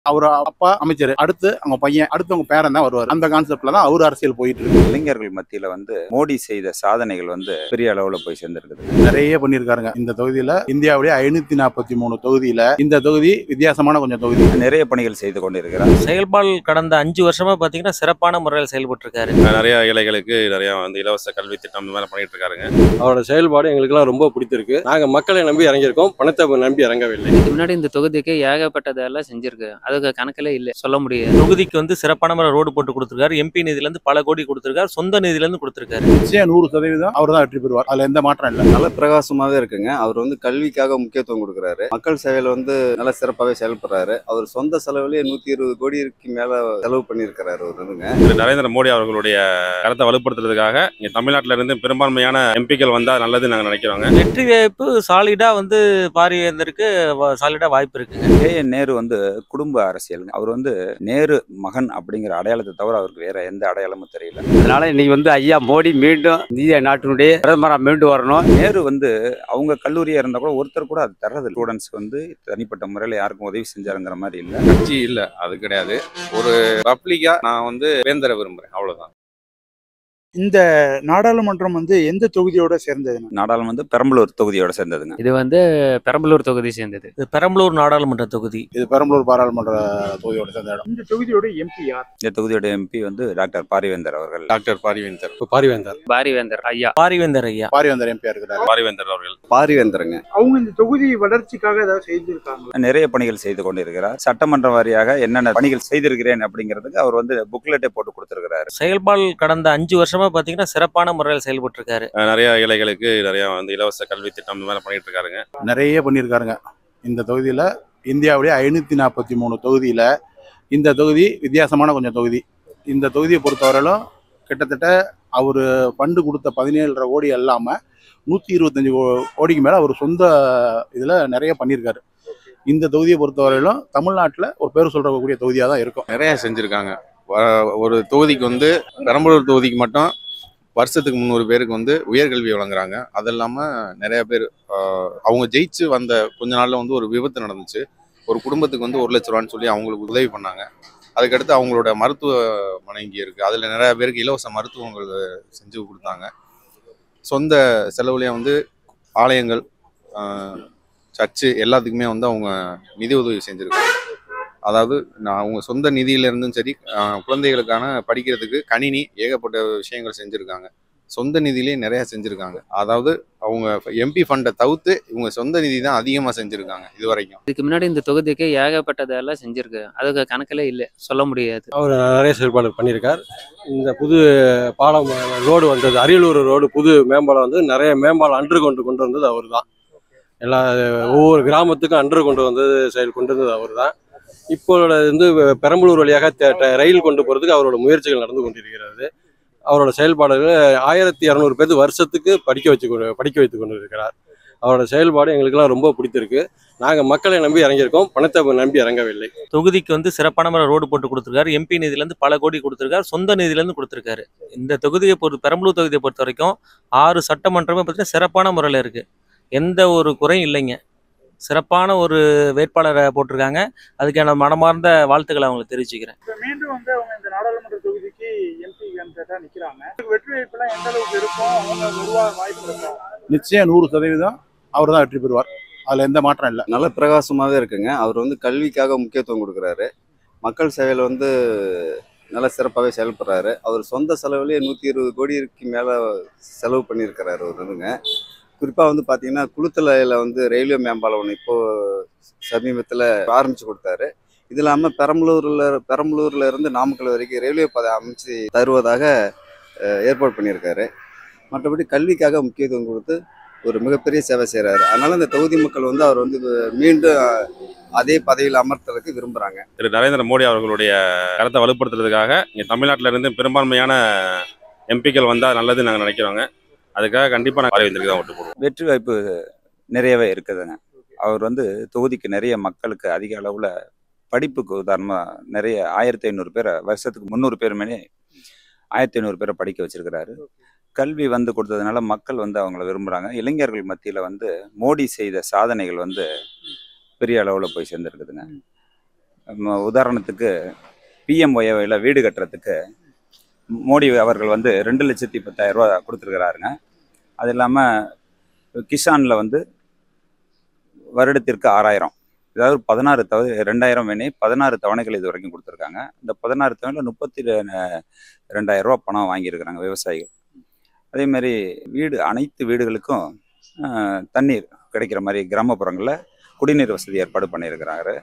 அவர் அப்பா அமைச்சர் அடுத்து அவங்க பையன் அடுத்து அவங்க பேரன் தான் வருவார் அந்த கான்செப்ட்ல தான் அவர் அரசியல் போயிட்டு இருக்கு இளைஞர்கள் மத்தியில வந்து மோடி செய்த சாதனைகள் வந்து பெரிய அளவுல போய் சேர்ந்திருக்குது நிறைய பண்ணியிருக்காருங்க இந்த தொகுதியில இந்தியாவிலேயே ஐநூத்தி நாற்பத்தி மூணு தொகுதியில இந்த தொகுதி வித்தியாசமான கொஞ்சம் தொகுதி நிறைய பணிகள் செய்து கொண்டிருக்கிறார் செயல்பாடு கடந்த அஞ்சு வருஷமா பாத்தீங்கன்னா சிறப்பான முறையில் செயல்பட்டு இருக்காரு நிறைய ஏழைகளுக்கு நிறைய வந்து இலவச கல்வி திட்டம் இந்த மாதிரி பண்ணிட்டு இருக்காருங்க அவரோட செயல்பாடு எங்களுக்கெல்லாம் ரொம்ப பிடித்திருக்கு நாங்க மக்களை நம்பி இறங்கியிருக்கோம் பணத்தை நம்பி இறங்கவில்லை இதுக்கு முன்னாடி இந்த தொகுதிக்கு ஏகப்பட்டதெல்லாம் செஞ்சிருக்கு அதுக்கு கணக்கில் இல்லை சொல்ல முடியாது தொகுதிக்கு வந்து சிறப்பான முறை ரோடு போட்டு கொடுத்துருக்காரு எம்பி நிதியில இருந்து பல கோடி கொடுத்துருக்காரு சொந்த நிதியில இருந்து கொடுத்துருக்காரு நிச்சயம் நூறு சதவீதம் அவர் தான் வெற்றி பெறுவார் அதுல எந்த மாற்றம் இல்லை நல்ல பிரகாசமாவே இருக்குங்க அவர் வந்து கல்விக்காக முக்கியத்துவம் கொடுக்குறாரு மக்கள் சேவையில வந்து நல்ல சிறப்பாகவே செயல்படுறாரு அவர் சொந்த செலவுலயே நூத்தி இருபது கோடிக்கு மேல செலவு பண்ணியிருக்கிறாரு அவர் வந்துங்க திரு நரேந்திர மோடி அவர்களுடைய கருத்தை வலுப்படுத்துறதுக்காக இங்க தமிழ்நாட்டில இருந்து பெரும்பான்மையான எம்பிக்கள் வந்தா நல்லது நாங்க நினைக்கிறோங்க வெற்றி வாய்ப்பு சாலிடா வந்து பாரிவேந்தருக்கு சாலிடா வாய்ப்பு இருக்குங்க கே என் நேரு வந்து குடும்ப அரசியல் அவர் வந்து நேரு மகன் அப்படிங்கிற அடையாளத்தை தவிர அவருக்கு வேற எந்த அடையாளமும் தெரியல அதனால இன்னைக்கு வந்து ஐயா மோடி மீண்டும் இந்திய நாட்டினுடைய பிரதமராக மீண்டும் வரணும் நேரு வந்து அவங்க கல்லூரியா இருந்தா கூட ஒருத்தர் கூட அது தர்றது ஸ்டூடெண்ட்ஸ்க்கு வந்து தனிப்பட்ட முறையில் யாருக்கும் உதவி செஞ்சாருங்கிற மாதிரி இல்லை கட்சி இல்ல அது கிடையாது ஒரு பப்ளிக்கா நான் வந்து வேந்தர விரும்புறேன் அவ்வளவுதான் இந்த நாடாளுமன்றம் வந்து எந்த தொகுதியோட சேர்ந்தது நாடாளுமன்ற பெரம்பலூர் தொகுதியோட சேர்ந்ததுங்க இது வந்து பெரம்பலூர் தொகுதி சேர்ந்தது இது பெரம்பலூர் நாடாளுமன்ற தொகுதி இது பெரம்பலூர் பாராளுமன்ற தொகுதியோட சேர்ந்த இடம் இந்த தொகுதியோட எம்பி யார் இந்த தொகுதியோட எம்பி வந்து டாக்டர் பாரிவேந்தர் அவர்கள் டாக்டர் பாரிவேந்தர் இப்போ பாரிவேந்தர் பாரிவேந்தர் ஐயா பாரிவேந்தர் ஐயா பாரிவேந்தர் எம்பியா இருக்கிறாரு பாரிவேந்தர் அவர்கள் பாரிவேந்தருங்க அவங்க இந்த தொகுதி வளர்ச்சிக்காக ஏதாவது செய்திருக்காங்க நிறைய பணிகள் செய்து கொண்டிருக்கிறார் சட்டமன்ற வாரியாக என்னென்ன பணிகள் செய்திருக்கிறேன் அப்படிங்கிறதுக்கு அவர் வந்து புக்லெட்டே போட்டு கொடுத்திருக்கிறாரு செயல்பாடு கடந்த அஞ்சு வருஷமா பாத்தீங்கன்னா சிறப்பான முறையில் செயல்பட்டு இருக்காரு நிறைய ஏழைகளுக்கு நிறைய வந்து இலவச கல்வி திட்டம் இந்த மாதிரி பண்ணிட்டு இருக்காருங்க நிறைய பண்ணியிருக்காருங்க இந்த தொகுதியில இந்தியாவிலேயே ஐநூத்தி நாற்பத்தி மூணு தொகுதியில இந்த தொகுதி வித்தியாசமான கொஞ்சம் தொகுதி இந்த தொகுதியை பொறுத்தவரையிலும் கிட்டத்தட்ட அவர் ஃபண்டு கொடுத்த பதினேழரை கோடி அல்லாம நூற்றி இருபத்தஞ்சு கோ- கோடிக்கு மேலே அவர் சொந்த இதில் நிறைய பண்ணியிருக்காரு இந்த தொகுதியை பொறுத்தவரையிலும் தமிழ்நாட்டில் ஒரு பேர் சொல்றக்கூடிய தொகுதியாக தான் இருக்கும் நிறைய செஞ்சிருக்காங்க வ- ஒரு தொகுதிக்கு வந்து பெரம்பலூர் தொகுதிக்கு மட்டும் வருஷத்துக்கு முந்நூறு பேருக்கு வந்து உயர்கல்வி வழங்குறாங்க அது இல்லாமல் நிறைய பேர் ஆஹ், அவங்க ஜெயிச்சு வந்த கொஞ்ச நாள்ல வந்து ஒரு விபத்து நடந்துச்சு ஒரு குடும்பத்துக்கு வந்து ஒரு லட்ச ரூபான்னு சொல்லி அவங்களுக்கு உதவி பண்ணாங்க அதுக்கடுத்து அவங்களோட மருத்துவமனை இங்கே இருக்குது அதில் நிறைய பேருக்கு இலவச மருத்துவங்கள் செஞ்சு கொடுத்தாங்க சொந்த செலவுலேயே வந்து ஆலயங்கள் ஆஹ், சர்ச்சு எல்லாத்துக்குமே வந்து அவங்க நிதி உதவி செஞ்சுருக்காங்க அதாவது நான் அவங்க சொந்த நிதியில இருந்தும் சரி ஆஹ், குழந்தைகளுக்கான படிக்கிறதுக்கு கணினி ஏகப்பட்ட விஷயங்கள் செஞ்சுருக்காங்க சொந்த நிதியிலே நிறைய செஞ்சுருக்காங்க அதாவது அவங்க எம்பி ஃபண்டை தவிர்த்து இவங்க சொந்த நிதி தான் அதிகமாக செஞ்சுருக்காங்க இது வரைக்கும் இதுக்கு முன்னாடி இந்த தொகுதிக்கு ஏகப்பட்டதெல்லாம் செஞ்சிருக்கு அதுக்கு கணக்கில் இல்லை சொல்ல முடியாது அவர் நிறைய செயல்பாடு பண்ணியிருக்கார் இந்த புது பாலம் ரோடு வந்தது அரியலூர் ரோடு புது மேம்பாலம் வந்து நிறைய மேம்பாலம் அன்று கொண்டு கொண்டு வந்தது அவர் தான் எல்லா ஒவ்வொரு கிராமத்துக்கும் அன்று கொண்டு வந்தது செயல் கொண்டு வந்தது அவர் தான் இப்போது வந்து பெரம்பலூர் வழியாக தே- ட- ரயில் கொண்டு போகிறதுக்கு அவரோட முயற்சிகள் நடந்து கொண்டிருக்கிறது அவரோட செயல்பாடுகள் ஆயிரத்தி இரநூறு பேர் வருஷத்துக்கு படிக்க வச்சு கொண்டு- படிக்க வைத்து கொண்டு இருக்கிறார் அவரோட செயல்பாடு எங்களுக்கெல்லாம் ரொம்ப பிடித்திருக்கு நாங்கள் மக்களை நம்பி இறங்கியிருக்கோம் பணத்தை நம்பி இறங்கவில்லை தொகுதிக்கு வந்து சிறப்பான முறை ரோடு போட்டு கொடுத்துருக்காரு எம்பி நிதியில இருந்து பல கோடி கொடுத்துருக்காரு சொந்த நிதியில இருந்து கொடுத்துருக்காரு இந்த தொகுதியை பொறுத்த பெரம்பலூர் தொகுதியை பொறுத்த வரைக்கும் ஆறு சட்டமன்றமே பார்த்தீங்கன்னா சிறப்பான முறையில் இருக்கு எந்த ஒரு குறையும் இல்லைங்க சிறப்பான ஒரு வேட்பாளரை போட்டிருக்காங்க அதுக்கான மனமார்ந்த வாழ்த்துக்களை அவங்களுக்கு தெரிவிச்சுக்கிறேன் இப்ப மீண்டும் வந்து அவங்க இந்த நாடாளுமன்ற தொகுதிக்கு எம்பி கேண்டிடேட்டா நிக்கிறாங்க இதுக்கு வெற்றி வாய்ப்புலாம் எந்த அளவுக்கு இருக்கும் அவங்க உருவாக வாய்ப்பு இருக்கும் நிச்சயம் நூறு சதவீதம் அவர் தான் வெற்றி பெறுவார் அதுல எந்த மாற்றம் இல்லை நல்ல பிரகாசமாவே இருக்குங்க அவர் வந்து கல்விக்காக முக்கியத்துவம் கொடுக்குறாரு மக்கள் சேவையில வந்து நல்ல சிறப்பாகவே செயல்படுறாரு அவர் சொந்த செலவுலயே நூற்றி இருபது கோடிக்கு மேலே செலவு பண்ணியிருக்கிறாரு அவர் வந்துங்க குறிப்பாக வந்து பார்த்தீங்கன்னா குளுத்தலையில் வந்து ரயில்வே மேம்பாலம் ஒன்று இப்போ சமீபத்தில் ஆரம்பித்து கொடுத்தாரு இது இல்லாமல் பெரம்பலூரில் பெரம்பலூர்ல இருந்து நாமக்கல் வரைக்கும் ரயில்வே பாதை அமைச்சு தருவதாக அஹ், ஏற்பாடு பண்ணியிருக்காரு மற்றபடி கல்விக்காக முக்கியத்துவம் கொடுத்து ஒரு மிகப்பெரிய சேவை செய்கிறாரு அதனால இந்த தொகுதி மக்கள் வந்து அவர் வந்து மீண்டும் அதே பதவியில் அமர்த்துறதுக்கு விரும்புகிறாங்க திரு நரேந்திர மோடி அவர்களுடைய கருத்தை வலுப்படுத்துறதுக்காக இங்க தமிழ்நாட்டில இருந்து பெரும்பான்மையான எம்பிக்கள் வந்தா நல்லது நாங்க நினைக்கிறோங்க அதுக்காக கண்டிப்பா நான் பாரிவேந்தருக்கு தான் ஓட்டு போடுவோம் வெற்றி வாய்ப்பு நிறையவே இருக்குதுங்க அவர் வந்து தொகுதிக்கு நிறைய மக்களுக்கு அதிக அளவில் படிப்புக்கு உதாரணமாக நிறைய ஆயிரத்தி ஐநூறு பேரை வருஷத்துக்கு முந்நூறு பேர் மேலே ஆயிரத்தி ஐநூறு பேரை படிக்க வச்சிருக்கிறாரு கல்வி வந்து கொடுத்ததுனால மக்கள் வந்து அவங்கள விரும்புகிறாங்க இளைஞர்கள் மத்தியில் வந்து மோடி செய்த சாதனைகள் வந்து பெரிய அளவில் போய் சேர்ந்துருக்குதுங்க ம, உதாரணத்துக்கு பிஎம்ஒயில் வீடு கட்டுறதுக்கு மோடி அவர்கள் வந்து ரெண்டு லட்சத்தி பத்தாயிரம் ரூபா கொடுத்துருக்கிறாருங்க அது இல்லாமல் கிஷானில் வந்து வருடத்திற்கு ஆறாயிரம் அதாவது பதினாறு தவ ரெண்டாயிரம் வேணி பதினாறு தவணைகள் இது வரைக்கும் கொடுத்துருக்காங்க இந்த பதினாறு தவணையில் முப்பத்தி ரெ- ரெண்டாயிரம் ரூபா பணம் வாங்கியிருக்கிறாங்க விவசாயிகள் அதே மாதிரி வீடு அனைத்து வீடுகளுக்கும் ஆஹ், தண்ணீர் கிடைக்கிற மாதிரி கிராமப்புறங்களில் குடிநீர் வசதி ஏற்பாடு பண்ணியிருக்கிறாரு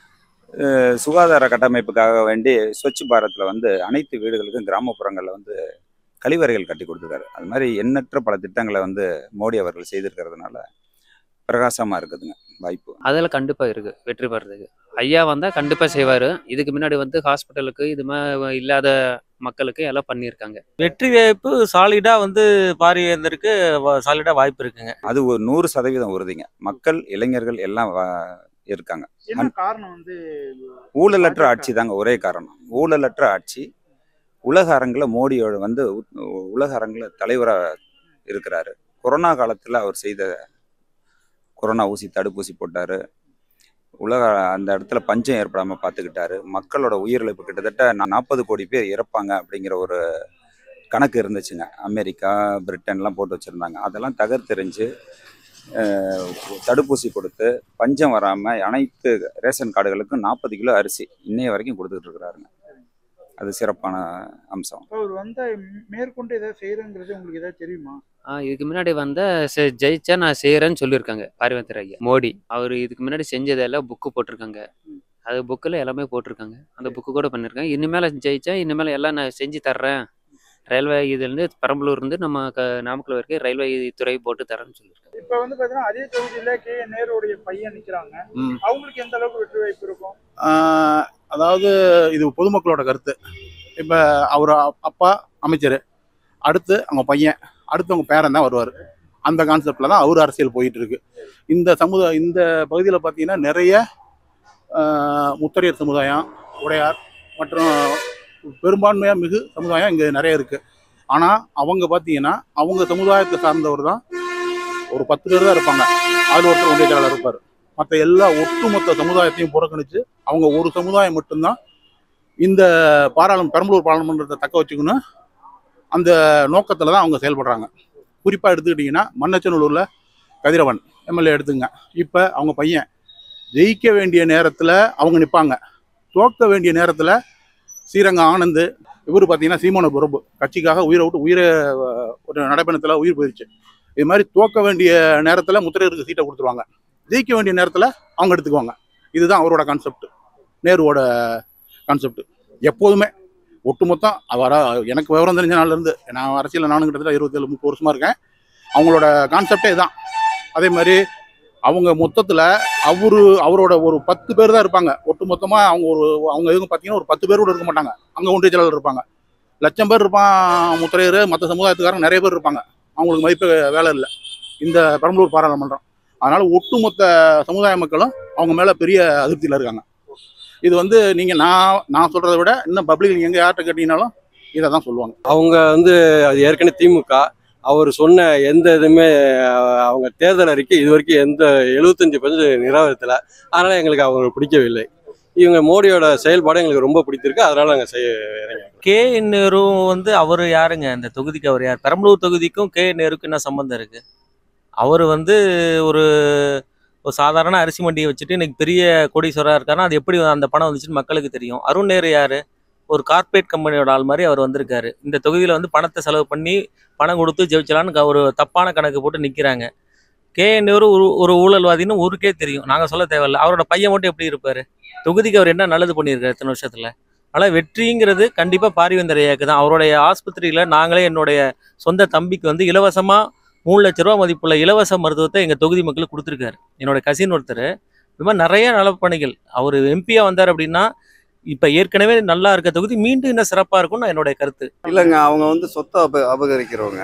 அஹ், சுகாதார கட்டமைப்புக்காக வேண்டி ஸ்வச் பாரத்தில் வந்து அனைத்து வீடுகளுக்கும் கிராமப்புறங்களில் வந்து கழிவறைகள் கட்டி கொடுத்துருக்காரு அது மாதிரி எண்ணற்ற பல திட்டங்களை வந்து மோடி அவர்கள் செய்திருக்கிறதுனால பிரகாசமாக இருக்குதுங்க வாய்ப்பு அதில் கண்டிப்பாக இருக்குது வெற்றி பெறதுக்கு ஐயா வந்தால் கண்டிப்பாக செய்வார் இதுக்கு முன்னாடி வந்து ஹாஸ்பிட்டலுக்கு இது மாதிரி இல்லாத மக்களுக்கு எல்லாம் பண்ணியிருக்காங்க வெற்றி வாய்ப்பு சாலிடா வந்து பாரிவேந்தருக்கு சாலிடா வாய்ப்பு இருக்குங்க அது ஒரு நூறு சதவீதம் உறுதிங்க மக்கள் இளைஞர்கள் எல்லாம் வா- இருக்காங்க என்ன காரணம் வந்து ஊழலற்ற ஆட்சி தாங்க ஒரே காரணம் ஊழலற்ற ஆட்சி உலக அரங்கில் மோடியோட வந்து உ- உலக அரங்கில் தலைவராக இருக்கிறாரு கொரோனா காலத்தில் அவர் செய்த கொரோனா ஊசி தடுப்பூசி போட்டார் உலக அந்த இடத்துல பஞ்சம் ஏற்படாமல் பார்த்துக்கிட்டாரு மக்களோட உயிரிழப்பு கிட்டத்தட்ட நாற்பது கோடி பேர் இறப்பாங்க அப்படிங்கிற ஒரு கணக்கு இருந்துச்சுங்க அமெரிக்கா பிரிட்டன்லாம் போட்டு வச்சுருந்தாங்க அதெல்லாம் தகர்த்தெறிஞ்சு அஹ், தடுப்பூசி கொடுத்து பஞ்சம் வராமல் அனைத்து ரேஷன் கார்டுகளுக்கும் நாற்பது கிலோ அரிசி இன்னைய வரைக்கும் கொடுத்துட்டு இருக்கிறாருங்க அது சிறப்பான அம்சம் அவர் வந்தா மேற்கொண்டு ஏதாவது செய்யறங்கிறது உங்களுக்கு ஏதாவது தெரியுமா ஆ இதுக்கு முன்னாடி வந்த செ- ஜெயிச்சா நான் செய்கிறேன்னு சொல்லியிருக்காங்க பாரிவேந்தர் ஐயா மோடி அவர் இதுக்கு முன்னாடி செஞ்சதெல்லாம் புக்கு போட்டிருக்காங்க அது புக்கில் எல்லாமே போட்டிருக்காங்க அந்த புக்கு கூட பண்ணியிருக்காங்க இனிமேல் ஜெயிச்சா இனிமேல் எல்லாம் நான் செஞ்சு தர்றேன் ரயில்வே இதுலேருந்து பெரம்பலூர் இருந்து நம்ம க நாமக்கல் வரைக்கும் ரயில்வே துறை போட்டு தரேன்னு சொல்லியிருக்காங்க இப்ப வந்து பாத்தீங்கன்னா அதே தொகுதியில கே நேருடைய பையன் நிக்கிறாங்க ம். அவங்களுக்கு எந்த அளவுக்கு வெற்றி வாய்ப்பு இருக்கும் ஆஹ் அதாவது இது பொதுமக்களோட கருத்து இப்போ அவர் அப்பா அமைச்சர் அடுத்து அவங்க பையன் அடுத்து அவங்க பேரன் தான் வருவார் அந்த கான்செப்டில் தான் அவர் அரசியல் போயிட்டு இருக்கு இந்த சமுதாய இந்த பகுதியில் பார்த்தீங்கன்னா நிறைய ஆஹ் முத்தரையர் சமுதாயம் உடையார் மற்றும் பெரும்பான்மையாக மிகு சமுதாயம் இங்கே நிறைய இருக்குது ஆனால் அவங்க பார்த்தீங்கன்னா அவங்க சமுதாயத்தை சார்ந்தவர் தான் ஒரு பத்து பேர் தான் இருப்பாங்க அதில் ஒருத்தர் ஒன்றிய செயலாளர் இருப்பார் மற்ற எல்லா ஒட்டுமொத்த சமுதாயத்தையும் புறக்கணித்து அவங்க ஒரு சமுதாயம் மட்டும்தான் இந்த பாராளும் பெரம்பலூர் பாராளுமன்றத்தை தக்க வச்சுக்கணும் அந்த நோக்கத்தில் தான் அவங்க செயல்படுறாங்க குறிப்பாக எடுத்துக்கிட்டிங்கன்னா மன்னச்சநல்லூரில் கதிரவன் எம்எல்ஏ எடுத்துங்க இப்போ அவங்க பையன் ஜெயிக்க வேண்டிய நேரத்தில் அவங்க நிற்பாங்க தோக்க வேண்டிய நேரத்தில் ஸ்ரீரங்கம் ஆனந்த் இவர் பார்த்தீங்கன்னா சீமோன பிரபு கட்சிக்காக உயிரை விட்டு உயிரை அஹ், ஒரு நடைபயணத்தில் உயிர் போயிடுச்சு இது மாதிரி தோக்க வேண்டிய நேரத்தில் முத்திரையருக்கு சீட்டை கொடுத்துருவாங்க ஜெயிக்க வேண்டிய நேரத்தில் அவங்க எடுத்துக்குவாங்க இதுதான் அவரோட கான்செப்ட் நேருவோட கான்செப்ட் எப்போதுமே ஒட்டுமொத்தம் அவர எனக்கு விவரம் தெரிஞ்ச நாள்ல இருந்து நான் அரசியலில் நானும் கிட்டத்தட்ட இருபத்தேழு முப்பது வருஷமா இருக்கேன் அவங்களோட கான்செப்டே இதுதான் அதே மாதிரி அவங்க மொத்தத்தில் அவரு அவரோட ஒரு பத்து பேர் தான் இருப்பாங்க ஒட்டு மொத்தமாக அவங்க ஒரு அவங்க எதுவும் பார்த்தீங்கன்னா ஒரு பத்து பேர் கூட இருக்க மாட்டாங்க அங்கே ஒன்றிய செயலாளர் இருப்பாங்க லட்சம் பேர் இருப்பான் முத்திரையர் மற்ற சமுதாயத்துக்காரங்க நிறைய பேர் இருப்பாங்க அவங்களுக்கு மதிப்பு வேலை இல்லை இந்த பெரம்பலூர் பாராளுமன்றம் அதனால ஒட்டுமொத்த சமுதாய மக்களும் அவங்க மேலே பெரிய அதிருப்தியில் இருக்காங்க இது வந்து நீங்கள் நான் நான் சொல்கிறத விட இன்னும் பப்ளிக் நீங்கள் எங்கே யார்கிட்ட கேட்டீங்கனாலும் இதை தான் சொல்லுவாங்க அவங்க வந்து அது ஏற்கனவே திமுக அவர் சொன்ன எந்த இதுவுமே அஹ், அவங்க தேர்தல் அறிக்கை இது வரைக்கும் எந்த எழுபத்தஞ்சு பர்சன்ட் நிராகரித்தல அதனால எங்களுக்கு அவங்க பிடிக்கவில்லை இவங்க மோடியோட செயல்பாடு எங்களுக்கு ரொம்ப பிடித்திருக்கு அதனால நாங்கள் செய்ய இறங்கியிருக்கோம். கே நேரு வந்து அவர் யாருங்க இந்த தொகுதிக்கு அவர் யார் பெரம்பலூர் தொகுதிக்கும் கே நேருக்கும் என்ன சம்பந்தம் இருக்கு அவர் வந்து ஒரு ஒரு சாதாரண அரிசி மண்டியை வச்சுட்டு இன்னைக்கு பெரிய கோடீஸ்வரா இருக்காருன்னா அது எப்படி அந்த பணம் வந்துச்சுன்னு மக்களுக்கு தெரியும் அருண் நேரு யாரு ஒரு கார்ப்பரேட் கம்பெனியோட ஆள் மாதிரி அவர் வந்திருக்காரு இந்த தொகுதியில் வந்து பணத்தை செலவு பண்ணி பணம் கொடுத்து ஜெயிச்சலான்னு க- ஒரு தப்பான கணக்கு போட்டு நிற்கிறாங்க கே நேரு ஒரு ஒரு ஊழல்வாதின்னு ஊருக்கே தெரியும் நாங்கள் சொல்ல தேவையில்ல அவரோட பையன் மட்டும் எப்படி இருப்பாரு தொகுதிக்கு அவர் என்ன நல்லது பண்ணியிருக்காரு இத்தனை வருஷத்துல அதனால் வெற்றிங்கிறது கண்டிப்பாக பாரிவேந்தர் ஐயாக்கு தான் அவருடைய ஆஸ்பத்திரியில் நாங்களே என்னுடைய சொந்த தம்பிக்கு வந்து இலவசமாக மூணு லட்ச ரூபா மதிப்புள்ள இலவச மருத்துவத்தை எங்கள் தொகுதி மக்களுக்கு கொடுத்துருக்காரு என்னோட கசின் ஒருத்தர் இது மாதிரி நிறைய நலப்பணிகள் அவர் எம்பியாக வந்தார் அப்படின்னா இப்போ ஏற்கனவே நல்லா இருக்க தொகுதி மீண்டும் இன்னும் சிறப்பாக இருக்கும்னு என்னுடைய கருத்து இல்லைங்க அவங்க வந்து சொத்தை அப அபகரிக்கிறவங்க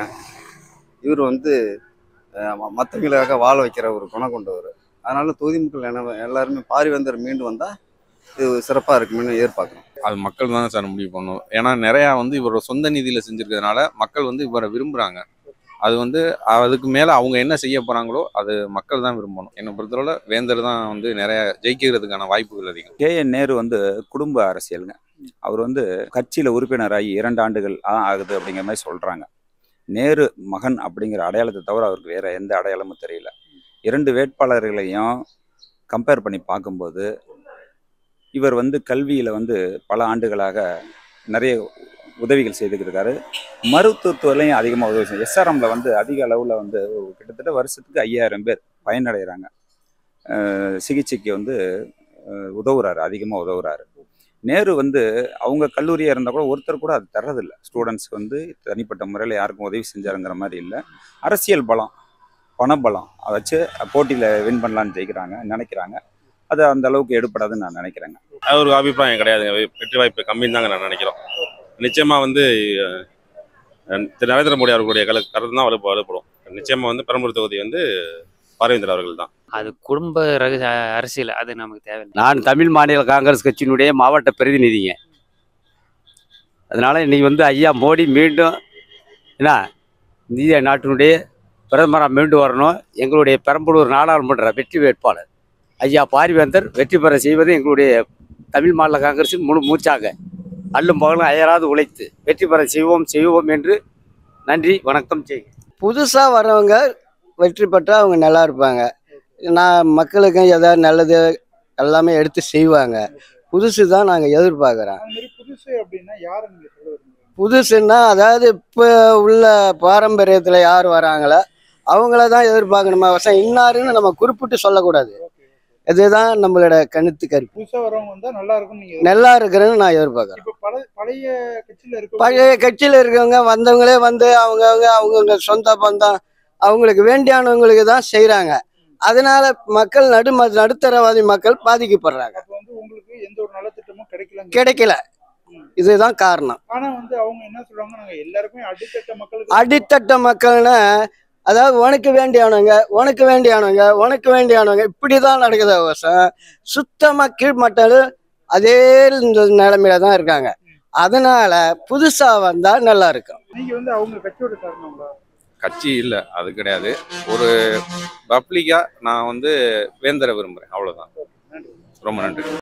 இவர் வந்து அஹ், ம- மத்தவங்களுக்காக வாழ வைக்கிற ஒரு குணம் கொண்டவர் அதனால தொகுதி மக்கள் என்ன எல்லாருமே பாரிவேந்தர் மீண்டு வந்தால் இது சிறப்பாக இருக்கும்னு எதிர்பார்க்குறோம் அது மக்கள் தானே சார் முடிவு பண்ணும் ஏன்னா நிறையா வந்து இவரோட சொந்த நிதியில் செஞ்சிருக்கிறதுனால மக்கள் வந்து இவரை விரும்புகிறாங்க அது வந்து அதுக்கு மேலே அவங்க என்ன செய்ய போகிறாங்களோ அது மக்கள் தான் விரும்பணும் என்னை பொறுத்தவரை வேந்தர் தான் வந்து நிறைய ஜெயிக்கிறதுக்கான வாய்ப்புகள் அதிகம் கே என் நேரு வந்து குடும்ப அரசியலுங்க அவர் வந்து கட்சியில் உறுப்பினராகி இரண்டு ஆண்டுகள் தான் ஆகுது அப்படிங்கிற மாதிரி சொல்கிறாங்க நேரு மகன் அப்படிங்கிற அடையாளத்தை தவிர அவருக்கு வேற எந்த அடையாளமும் தெரியல இரண்டு வேட்பாளர்களையும் கம்பேர் பண்ணி பார்க்கும்போது இவர் வந்து கல்வியில் வந்து பல ஆண்டுகளாக நிறைய உதவிகள் செய்துக்கிருக்காரு மருத்துவத்துவலையும் அதிகமாக உதவி செய்யும் எஸ்ஆர்எம்ல வந்து அதிக அளவில் வந்து கிட்டத்தட்ட வருஷத்துக்கு ஐயாயிரம் பேர் பயனடைகிறாங்க அஹ் சிகிச்சைக்கு வந்து அஹ் உதவுறாரு அதிகமாக உதவுறாரு நேரு வந்து அவங்க கல்லூரியாக இருந்தால் கூட ஒருத்தர் கூட அது தர்றதில்ல ஸ்டூடெண்ட்ஸ்க்கு வந்து தனிப்பட்ட முறையில் யாருக்கும் உதவி செஞ்சாருங்கிற மாதிரி இல்லை அரசியல் பலம் பணபலம் அதை வச்சு போட்டியில் வின் பண்ணலான்னு ஜெயிக்கிறாங்க நினைக்கிறாங்க அது அந்த அளவுக்கு எடுப்படாதுன்னு நான் நினைக்கிறேங்க அது ஒரு அபிப்பிராயம் கிடையாதுங்க வெ- வெற்றி வாய்ப்பு கம்மின்னு தாங்க நான் நினைக்கிறோம் நிச்சயமா வந்து அஹ், திரு நரேந்திர மோடி அவர்களுடைய கல கருத்து தான் வலுப்ப வலுப்படும் நிச்சயமா வந்து பெரம்பலூர் தொகுதி வந்து பார்வேந்தர் அவர்கள் தான் அது குடும்ப ரக அரசியல் அது நமக்கு தேவையில்லை நான் தமிழ் மாநில காங்கிரஸ் கட்சியினுடைய மாவட்ட பிரதிநிதிங்க அதனால இன்னைக்கு வந்து ஐயா மோடி மீண்டும் என்ன இந்திய நாட்டினுடைய பிரதமராக மீண்டும் வரணும் எங்களுடைய பெரம்பலூர் நாடாளுமன்ற வெற்றி வேட்பாளர் ஐயா பாரிவேந்தர் வெற்றி பெற செய்வது எங்களுடைய தமிழ் மாநில காங்கிரஸின் முழு மூச்சாக அல்லும் பகலும் அயராது உழைத்து வெற்றி பெற செய்வோம் செய்வோம் என்று நன்றி வணக்கம் செய்க புதுசாக வர்றவங்க வெற்றி பெற்றால் அவங்க நல்லா இருப்பாங்க நான் மக்களுக்கும் ஏதாவது நல்லது எல்லாமே எடுத்து செய்வாங்க புதுசு தான் நாங்கள் எதிர்பார்க்குறோம் அந்த மாதிரி புதுசு அப்படின்னா யாரை நீங்க சொல்ல விரும்புறீங்க புதுசுன்னா அதாவது இப்போ உள்ள பாரம்பரியத்தில் யார் வராங்களோ அவங்கள தான் எதிர்பார்க்கணுமா வசம் இன்னாருன்னு நம்ம குறிப்பிட்டு சொல்லக்கூடாது இதுதான் நம்மளோட கருத்து கருப்பு புதுசா வரவங்க வந்தா நல்லா இருக்கும்னு நீங்க நல்லா இருக்கிறேன்னு நான் எதிர்பார்க்குறேன் இப்ப பல பழைய கட்சியில இருக்க பழைய கட்சியில் இருக்கவங்க வந்தவங்களே வந்து அவங்கவுங்க அவங்கவுங்க சொந்த பந்தம் அவங்களுக்கு வேண்டியானவங்களுக்கு தான் செய்கிறாங்க அதனால மக்கள் நடு நடுத்தரவாதி மக்கள் பாதிக்கப்படுறாங்க அப்ப வந்து உங்களுக்கு எந்த ஒரு நலத்திட்டமும் கிடைக்கல கிடைக்கல இதுதான் காரணம் ஆனா வந்து அவங்க என்ன சொல்றாங்க நாங்க எல்லாருமே அடித்தட்ட மக்களுக்கு அடித்தட்ட மக்கள்னா அதாவது உனக்கு வேண்டியானவங்க உனக்கு வேண்டியானவங்க உனக்கு வேண்டியானவங்க இப்படிதான் நடக்குது அவசரம் சுத்தமா கீழ்மட்டம் அதே இந்த நிலைமையில தான் இருக்காங்க அதனால புதுசா வந்தா நல்லா இருக்கும் நீங்க வந்து அவங்க கட்சியோட சார்ந்தவங்களா கட்சி இல்லை அது கிடையாது ஒரு பப்ளிக்காக நான் வந்து வேந்தரை விரும்புகிறேன் அவ்வளோதான் ரொம்ப நன்றி